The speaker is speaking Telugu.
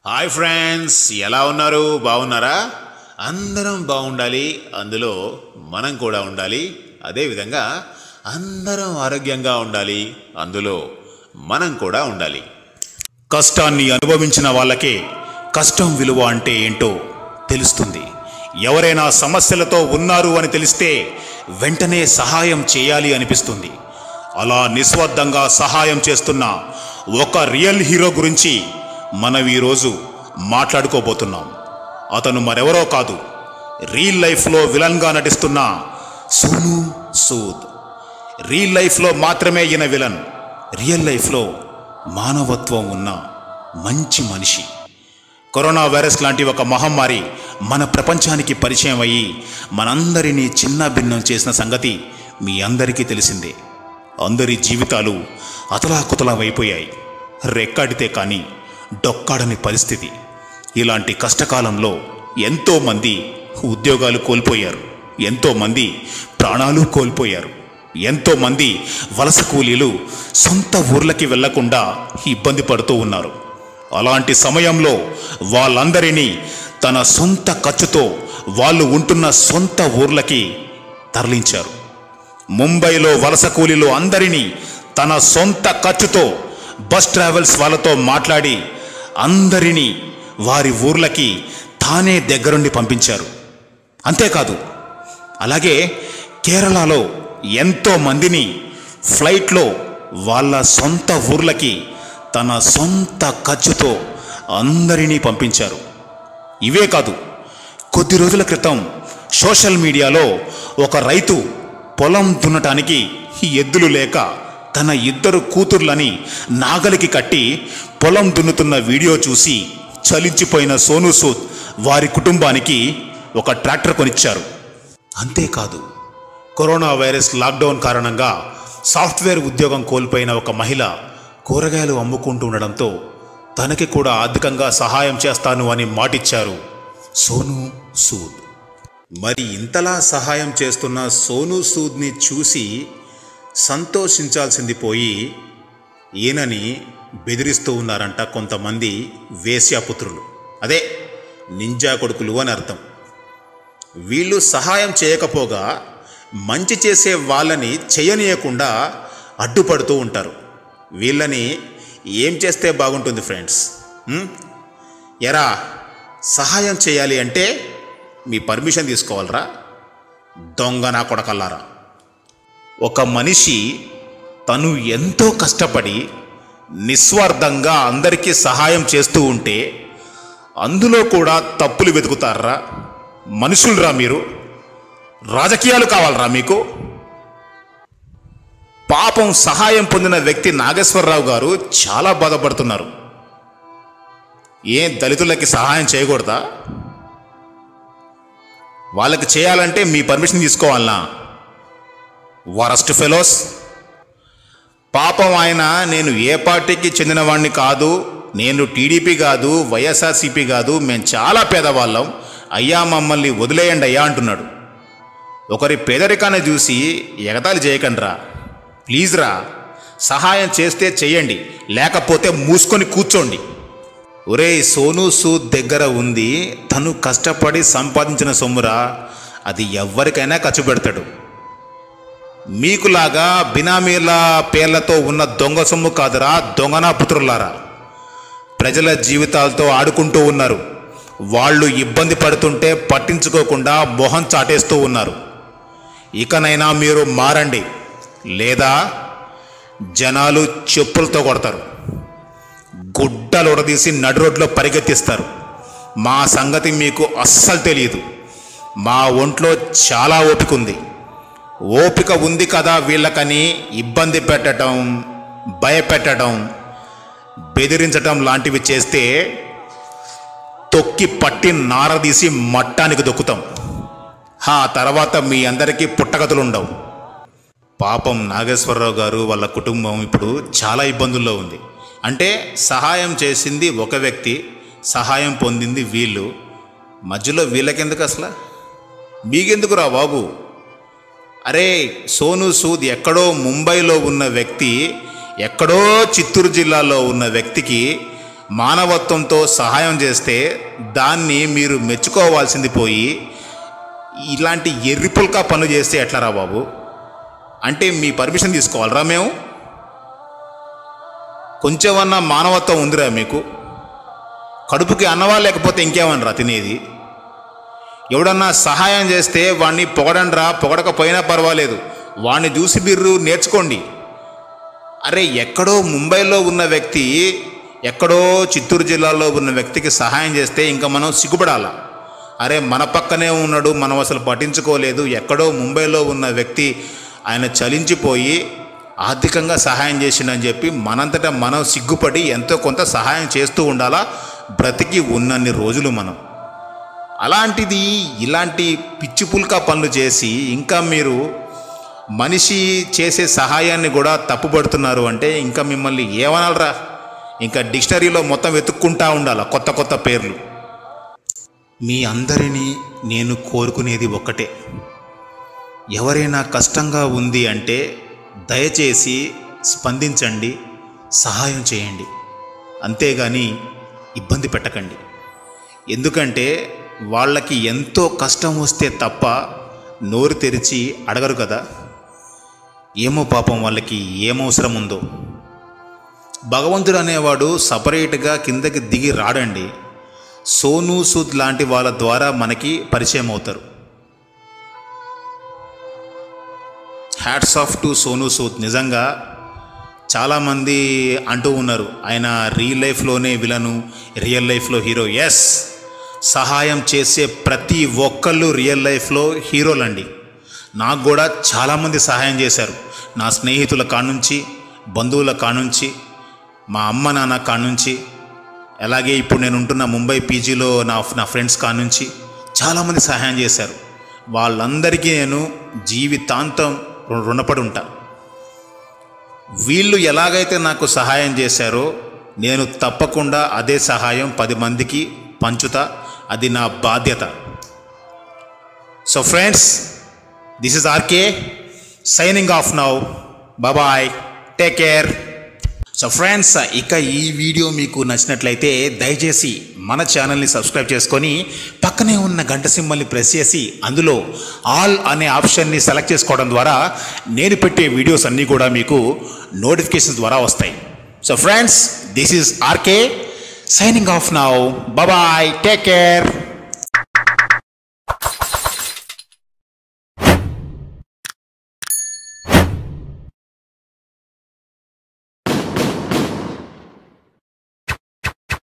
హాయ్ ఫ్రెండ్స్ ఎలా ఉన్నారు బాగున్నారా అందరం బాగుండాలి అందులో మనం కూడా ఉండాలి అదేవిధంగా అందరం ఆరోగ్యంగా ఉండాలి అందులో మనం కూడా ఉండాలి కష్టాన్ని అనుభవించిన వాళ్ళకే కష్టం విలువ అంటే ఏంటో తెలుస్తుంది ఎవరైనా సమస్యలతో ఉన్నారు అని తెలిస్తే వెంటనే సహాయం చేయాలి అనిపిస్తుంది అలా నిస్వార్థంగా సహాయం చేస్తున్న ఒక రియల్ హీరో గురించి మనం ఈరోజు మాట్లాడుకోబోతున్నాం అతను మరెవరో కాదు రియల్ లైఫ్లో విలన్గా నటిస్తున్న సోను సూద్ రియల్ లైఫ్లో మాత్రమే ఈయన విలన్ రియల్ లైఫ్లో మానవత్వం ఉన్న మంచి మనిషి కరోనా వైరస్ లాంటి ఒక మహమ్మారి మన ప్రపంచానికి పరిచయం అయ్యి మనందరినీ చిన్న భిన్నం చేసిన సంగతి మీ అందరికీ తెలిసిందే అందరి జీవితాలు అతలాకుతలమైపోయాయి రెక్కాడితే కానీ డొక్కాడని పరిస్థితి ఇలాంటి కష్టకాలంలో ఎంతోమంది ఉద్యోగాలు కోల్పోయారు ఎంతోమంది ప్రాణాలు కోల్పోయారు ఎంతోమంది వలస కూలీలు సొంత ఊర్లకి వెళ్లకుండా ఇబ్బంది పడుతూ ఉన్నారు అలాంటి సమయంలో వాళ్ళందరినీ తన సొంత ఖర్చుతో వాళ్ళు ఉంటున్న సొంత ఊర్లకి తరలించారు ముంబైలో వలస కూలీలు అందరినీ తన సొంత ఖర్చుతో బస్ ట్రావెల్స్ వాళ్ళతో మాట్లాడి అందరినీ వారి ఊర్లకి తానే దగ్గరుండి పంపించారు అంతేకాదు అలాగే కేరళలో ఎంతో మందిని ఫ్లైట్లో వాళ్ళ సొంత ఊర్లకి తన సొంత ఖర్చుతో అందరినీ పంపించారు ఇవే కాదు కొద్ది రోజుల క్రితం సోషల్ మీడియాలో ఒక రైతు పొలం దున్నటానికి ఎద్దులు లేక తన ఇద్దరు కూతుర్లని నాగలికి కట్టి పొలం దున్నుతున్న వీడియో చూసి చలించిపోయిన సోను సూద్ వారి కుటుంబానికి ఒక ట్రాక్టర్ కొనిచ్చారు అంతేకాదు కరోనా వైరస్ లాక్డౌన్ కారణంగా సాఫ్ట్వేర్ ఉద్యోగం కోల్పోయిన ఒక మహిళ కూరగాయలు అమ్ముకుంటూ ఉండడంతో తనకి కూడా ఆర్థికంగా సహాయం చేస్తాను అని మాటిచ్చారు సోను సూద్ మరి ఇంతలా సహాయం చేస్తున్న సోను సూద్ని చూసి సంతోషించాల్సింది పోయి ఈయనని బెదిరిస్తూ ఉన్నారంట కొంతమంది వేశ్యాపుత్రులు అదే నింజా కొడుకులు అని అర్థం వీళ్ళు సహాయం చేయకపోగా మంచి చేసే వాళ్ళని చేయనీయకుండా అడ్డుపడుతూ ఉంటారు వీళ్ళని ఏం చేస్తే బాగుంటుంది ఫ్రెండ్స్ ఉం? ఎరా సహాయం చేయాలి అంటే మీ పర్మిషన్ తీసుకోవాలరా దొంగ నా కొడకల్లారా ఒక మనిషి తను ఎంతో కష్టపడి నిస్వార్థంగా అందరికీ సహాయం చేస్తూ ఉంటే అందులో కూడా తప్పులు వెతుకుతారా మనుషులరా మీరు రాజకీయాలు కావాలరా మీకు పాపం సహాయం పొందిన వ్యక్తి నాగేశ్వరరావు గారు చాలా బాధపడుతున్నారు ఏం దళితులకి సహాయం చేయకూడదా వాళ్ళకి చేయాలంటే మీ పర్మిషన్ తీసుకోవాలనా వరస్ట్ ఫెలోస్ పాపం ఆయన నేను ఏ పార్టీకి చెందినవాడిని కాదు నేను టీడీపీ కాదు వైఎస్ఆర్సీపీ కాదు మేము చాలా పేదవాళ్ళం అయ్యా మమ్మల్ని వదిలేయండి అయ్యా అంటున్నాడు ఒకరి పేదరికాన్ని చూసి ఎగతాళి చేయకండి రా ప్లీజ్ రా సహాయం చేస్తే చెయ్యండి లేకపోతే మూసుకొని కూర్చోండి ఒరేయ్ సోను సూద్ దగ్గర ఉంది తను కష్టపడి సంపాదించిన సొమ్మురా అది ఎవరికైనా ఖర్చు పెడతాడు మీకులాగా బినామీల పేర్లతో ఉన్న దొంగ సొమ్ము కాదురా దొంగనా పుత్రులారా ప్రజల జీవితాలతో ఆడుకుంటూ ఉన్నారు వాళ్ళు ఇబ్బంది పడుతుంటే పట్టించుకోకుండా మొహం చాటేస్తూ ఉన్నారు ఇకనైనా మీరు మారండి లేదా జనాలు చెప్పులతో కొడతారు గుడ్డలు ఉడదీసి నడు రోడ్లో పరిగెత్తిస్తారు మా సంగతి మీకు అస్సలు తెలియదు మా ఒంట్లో చాలా ఓపిక ఉంది ఓపిక ఉంది కదా వీళ్ళకని ఇబ్బంది పెట్టడం భయపెట్టడం బెదిరించటం లాంటివి చేస్తే తొక్కి పట్టి నారదీసి మట్టానికి దొక్కుతాం ఆ తర్వాత మీ అందరికీ పుట్టగతులు ఉండవు పాపం నాగేశ్వరరావు గారు వాళ్ళ కుటుంబం ఇప్పుడు చాలా ఇబ్బందుల్లో ఉంది అంటే సహాయం చేసింది ఒక వ్యక్తి సహాయం పొందింది వీళ్ళు మధ్యలో వీళ్ళకెందుకు అసలు మీకెందుకు రా బాబు అరే సోను సూద్ ఎక్కడో ముంబైలో ఉన్న వ్యక్తి ఎక్కడో చిత్తూరు జిల్లాలో ఉన్న వ్యక్తికి మానవత్వంతో సహాయం చేస్తే దాన్ని మీరు మెచ్చుకోవాల్సింది పోయి ఇలాంటి ఎర్రిపుల్కా పనులు చేస్తే ఎట్లారా బాబు అంటే మీ పర్మిషన్ తీసుకోవాలరా మేము కొంచెమన్నా మానవత్వం ఉందిరా మీకు కడుపుకి అన్నవా లేకపోతే ఇంకేమనరా తినేది ఎవడన్నా సహాయం చేస్తే వాడిని పొగడండ్రా పొగడకపోయినా పర్వాలేదు వాడిని చూసి మీరు నేర్చుకోండి అరే ఎక్కడో ముంబైలో ఉన్న వ్యక్తి ఎక్కడో చిత్తూరు జిల్లాలో ఉన్న వ్యక్తికి సహాయం చేస్తే ఇంకా మనం సిగ్గుపడాలా అరే మన పక్కనే ఉన్నాడు మనం అసలు పట్టించుకోలేదు ఎక్కడో ముంబైలో ఉన్న వ్యక్తి ఆయన చలించిపోయి ఆర్థికంగా సహాయం చేసిండని చెప్పి మనంతటా మనం సిగ్గుపడి ఎంతో కొంత సహాయం చేస్తూ ఉండాలా బ్రతికి ఉన్నన్ని రోజులు మనం అలాంటిది ఇలాంటి పిచ్చి పుల్కా పనులు చేసి ఇంకా మీరు మనిషి చేసే సహాయాన్ని కూడా తప్పుపడుతున్నారు అంటే ఇంకా మిమ్మల్ని ఏమనాలరా ఇంకా డిక్షనరీలో మొత్తం వెతుక్కుంటా ఉండాలి కొత్త కొత్త పేర్లు మీ అందరినీ నేను కోరుకునేది ఒక్కటే ఎవరైనా కష్టంగా ఉంది అంటే దయచేసి స్పందించండి సహాయం చేయండి అంతేగాని ఇబ్బంది పెట్టకండి ఎందుకంటే వాళ్ళకి ఎంతో కష్టం వస్తే తప్ప నోరు తెరిచి అడగరు కదా ఏమో పాపం వాళ్ళకి ఏమవసరం ఉందో భగవంతుడు అనేవాడు సపరేట్గా కిందకి దిగి రాడండి సోను సూద్ లాంటి వాళ్ళ ద్వారా మనకి పరిచయం అవుతారు hats off to Sonu Sood నిజంగా చాలామంది అంటూ ఉన్నారు ఆయన రియల్ లైఫ్లోనే విలను రియల్ లైఫ్లో హీరో ఎస్ సహాయం చేసే ప్రతి ఒక్కళ్ళు రియల్ లైఫ్లో హీరోలండి నాకు కూడా చాలామంది సహాయం చేశారు నా స్నేహితుల కానుంచి బంధువుల కానుంచి మా అమ్మ నాన్న కానుంచి అలాగే ఇప్పుడు నేను ఉంటున్న ముంబై పీజీలో నా నా ఫ్రెండ్స్ కానుంచి చాలామంది సహాయం చేశారు వాళ్ళందరికీ నేను జీవితాంతం రు- రుణపడి ఉంటా వీళ్ళు ఎలాగైతే నాకు సహాయం చేశారో నేను తప్పకుండా అదే సహాయం పది మందికి పంచుతా అది నా బాధ్యత so friends this is RK signing off now bye take care so friends ఇక ఈ వీడియో మీకు నచ్చినట్లయితే దయచేసి మన ఛానల్ని సబ్స్క్రైబ్ చేసుకొని పక్కనే ఉన్న గంట సింబల్ని ప్రెస్ చేసి అందులో ఆల్ అనే ఆప్షన్ని సెలెక్ట్ చేసుకోవడం ద్వారా నేను పెట్టే వీడియోస్ అన్నీ కూడా మీకు నోటిఫికేషన్స్ ద్వారా వస్తాయి so friends this is RK signing off now bye take care